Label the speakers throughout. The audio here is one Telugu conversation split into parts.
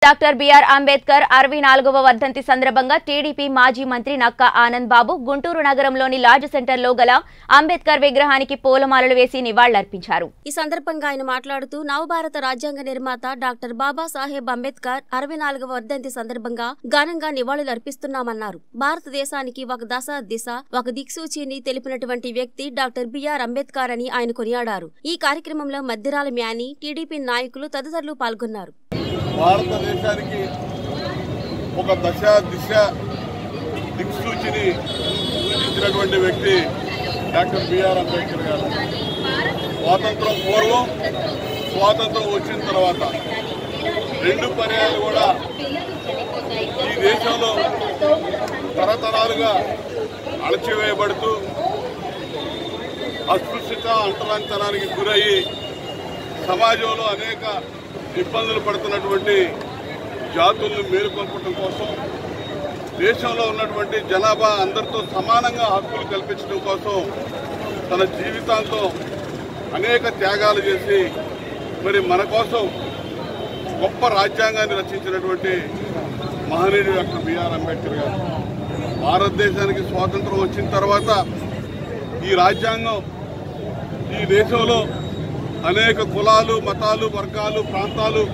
Speaker 1: డాక్టర్ బిఆర్ అంబేద్కర్ అరవై నాలుగవ వర్ధంతి సందర్భంగా టీడీపీ మాజీ మంత్రి నక్కా ఆనంద్ బాబు గుంటూరు నగరంలోని లార్జ్ సెంటర్లో గల అంబేద్కర్ విగ్రహానికి పూలమాలలు వేసి నివాళులర్పించారు
Speaker 2: ఈ సందర్భంగా ఆయన మాట్లాడుతూ నవభారత రాజ్యాంగ నిర్మాత డాక్టర్ బాబాసాహెబ్ అంబేద్కర్ అరవై నాలుగవ వర్ధంతి సందర్భంగా ఘనంగా నివాళులు అర్పిస్తున్నామన్నారు భారతదేశానికి ఒక దశ దిశ ఒక దిక్సూచిని తెలిపినటువంటి వ్యక్తి డాక్టర్ బిఆర్ అంబేద్కర్ అని ఆయన కొనియాడారు ఈ కార్యక్రమంలో మద్దిరాల మ్యాని టీడీపీ నాయకులు తదితరులు పాల్గొన్నారు
Speaker 3: భారతదేశానికి ఒక దశ దిశ దిక్సూచిని సూచించినటువంటి వ్యక్తి డాక్టర్ బిఆర్ అంబేద్కర్ గారు స్వాతంత్రం పూర్వం స్వాతంత్రం వచ్చిన తర్వాత రెండు పర్యాలు కూడా ఈ దేశంలో తరతరాలుగా అణచివేయబడుతూ అస్పృశ్యత అంటరాంతరానికి గురయ్యి సమాజంలో అనేక ఇబ్బందులు పడుతున్నటువంటి జాతులను మేలుకొల్పడం కోసం దేశంలో ఉన్నటువంటి జనాభా అందరితో సమానంగా హక్కులు కల్పించడం కోసం తన జీవితాంతం అనేక త్యాగాలు చేసి మరి మన కోసం గొప్ప రాజ్యాంగాన్ని రచించినటువంటి మహనీయుడు డాక్టర్ బిఆర్ అంబేద్కర్ గారు భారతదేశానికి స్వాతంత్రం వచ్చిన తర్వాత ఈ రాజ్యాంగం ఈ దేశంలో అనేక కులాలు మతాలు వర్గాలు ప్రాంతాలు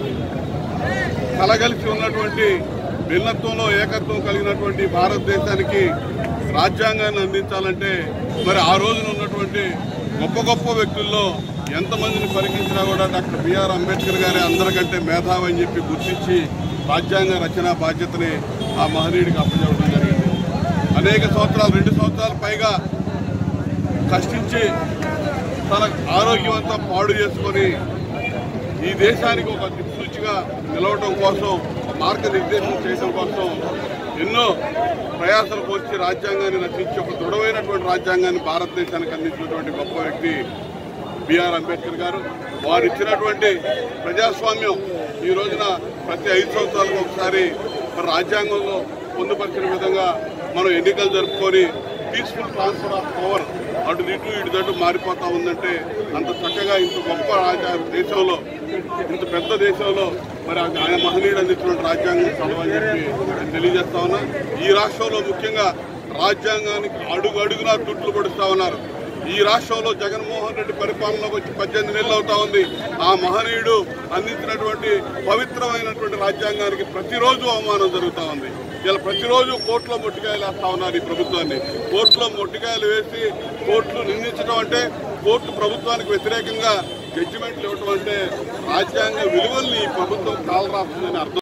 Speaker 3: కలగలిసి ఉన్నటువంటి భిన్నత్వంలో ఏకత్వం కలిగినటువంటి భారతదేశానికి రాజ్యాంగాన్ని అందించాలంటే మరి ఆ రోజున ఉన్నటువంటి గొప్ప గొప్ప వ్యక్తుల్లో ఎంతమందిని పరికించినా కూడా డాక్టర్ బిఆర్ అంబేద్కర్ గారి అందరికంటే మేధావి అని చెప్పి గుర్తించి రాజ్యాంగ రచన బాధ్యతని ఆ మహనీయుడికి అప్పచెప్పడం జరిగింది అనేక సంవత్సరాలు రెండు సంవత్సరాల పైగా కష్టించి తన ఆరోగ్యం అంతా పాడు చేసుకొని ఈ దేశానికి ఒక దిక్సూచిగా నిలవడం కోసం మార్గనిర్దేశం చేయడం కోసం ఎన్నో ప్రయాసాలు కోర్చి రాజ్యాంగాన్ని రచించి ఒక దృఢమైనటువంటి రాజ్యాంగాన్ని భారతదేశానికి అందించినటువంటి గొప్ప వ్యక్తి బిఆర్ అంబేద్కర్ గారు వారు ఇచ్చినటువంటి ప్రజాస్వామ్యం ఈ రోజున ప్రతి ఐదు సంవత్సరాలకు ఒకసారి మన రాజ్యాంగంలో పొందుపరిచిన విధంగా మనం ఎన్నికలు జరుపుకొని పీస్ఫుల్ ట్రాన్స్ఫర్ ఆఫ్ పవర్ అటు ఇటు ఇటు దటు మారిపోతా ఉందంటే అంత చక్కగా ఇంత గొప్ప రాజ్యా దేశంలో ఇంత పెద్ద దేశంలో మరి ఆయన మహనీయుడు అందించినటువంటి రాజ్యాంగం చదవని చెప్పి నేను తెలియజేస్తా ఉన్నా ఈ రాష్ట్రంలో ముఖ్యంగా రాజ్యాంగానికి అడుగు అడుగునా తుట్లు పడుస్తా ఉన్నారు ఈ రాష్ట్రంలో జగన్మోహన్ రెడ్డి పరిపాలనలోకి వచ్చి పద్దెనిమిది నెలలు అవుతా ఉంది ఆ మహనీయుడు అందించినటువంటి పవిత్రమైనటువంటి రాజ్యాంగానికి ప్రతిరోజు అవమానం జరుగుతూ ఉంది ఇలా ప్రతిరోజు కోర్టులో మొట్టికాయలు వేస్తా ఉన్నారు ఈ ప్రభుత్వాన్ని కోర్టులో మొట్టికాయలు వేసి కోర్టులు నిందించడం అంటే కోర్టు ప్రభుత్వానికి వ్యతిరేకంగా జడ్జిమెంట్లు ఇవ్వటం అంటే రాజ్యాంగ విలువల్ని ఈ ప్రభుత్వం కాలరాస్తుందని అర్థం